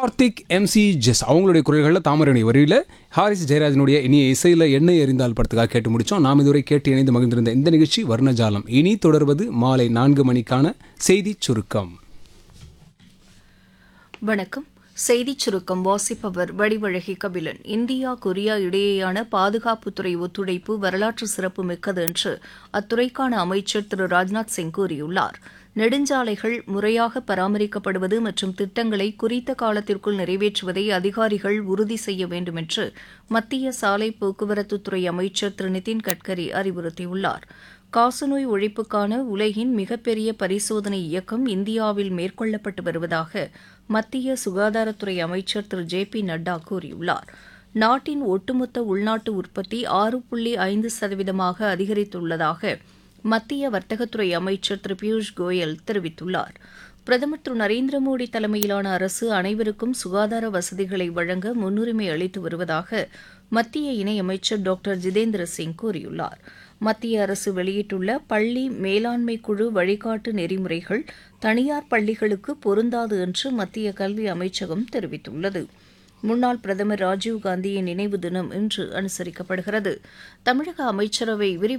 Karthik MC ஜெஸ் அவங்களுடைய குரல்களில் தாமரணி வரியில் ஹாரிஸ் ஜெயராஜனுடைய இனிய இசையில் எண்ணெய் எறிந்தால் படத்துக்காக கேட்டு முடித்தோம் நாம் இதுவரை கேட்டு இணைந்து மகிழ்ந்திருந்த இந்த நிகழ்ச்சி வர்ணஜாலம் இனி தொடர்வது மாலை நான்கு மணிக்கான செய்திச் சுருக்கம் வணக்கம் செய்திச் சுருக்கம் வாசிப்பவர் வடிவழகி கபிலன் இந்தியா கொரியா இடையேயான பாதுகாப்புத்துறை ஒத்துழைப்பு வரலாற்று சிறப்பு மிக்கது என்று அத்துறைக்கான அமைச்சர் திரு ராஜ்நாத் சிங் கூறியுள்ளார் நெடுஞ்சாலைகள் முறையாக பராமரிக்கப்படுவது மற்றும் திட்டங்களை குறித்த காலத்திற்குள் நிறைவேற்றுவதை அதிகாரிகள் உறுதி செய்ய வேண்டும் என்று மத்திய சாலை போக்குவரத்துத்துறை அமைச்சர் திரு நிதின் கட்கரி அறிவுறுத்தியுள்ளார் காசநோய் ஒழிப்புக்கான உலகின் மிகப்பெரிய பரிசோதனை இயக்கம் இந்தியாவில் மேற்கொள்ளப்பட்டு வருவதாக மத்திய சுகாதாரத்துறை அமைச்சர் திரு ஜே பி நட்டா கூறியுள்ளார் நாட்டின் ஒட்டுமொத்த உள்நாட்டு உற்பத்தி ஆறு புள்ளி ஐந்து சதவீதமாக அதிகரித்துள்ளதாக மத்திய வர்த்தகத்துறை அமைச்சர் திரு பியூஷ் கோயல் தெரிவித்துள்ளார் பிரதமர் திரு நரேந்திர மோடி தலைமையிலான அரசு அனைவருக்கும் சுகாதார வசதிகளை வழங்க முன்னுரிமை அளித்து வருவதாக மத்திய இணையமைச்சர் டாக்டர் ஜிதேந்திர சிங் கூறியுள்ளார் மத்திய அரசு வெளியிட்டுள்ள பள்ளி மேலாண்மை குழு வழிகாட்டு நெறிமுறைகள் தனியார் பள்ளிகளுக்கு பொருந்தாது என்று மத்திய கல்வி அமைச்சகம் தெரிவித்துள்ளது முன்னாள் பிரதமர் ராஜீவ்காந்தியின் நினைவு தினம் இன்று அனுசரிக்கப்படுகிறது தமிழக அமைச்சரவை விரிவு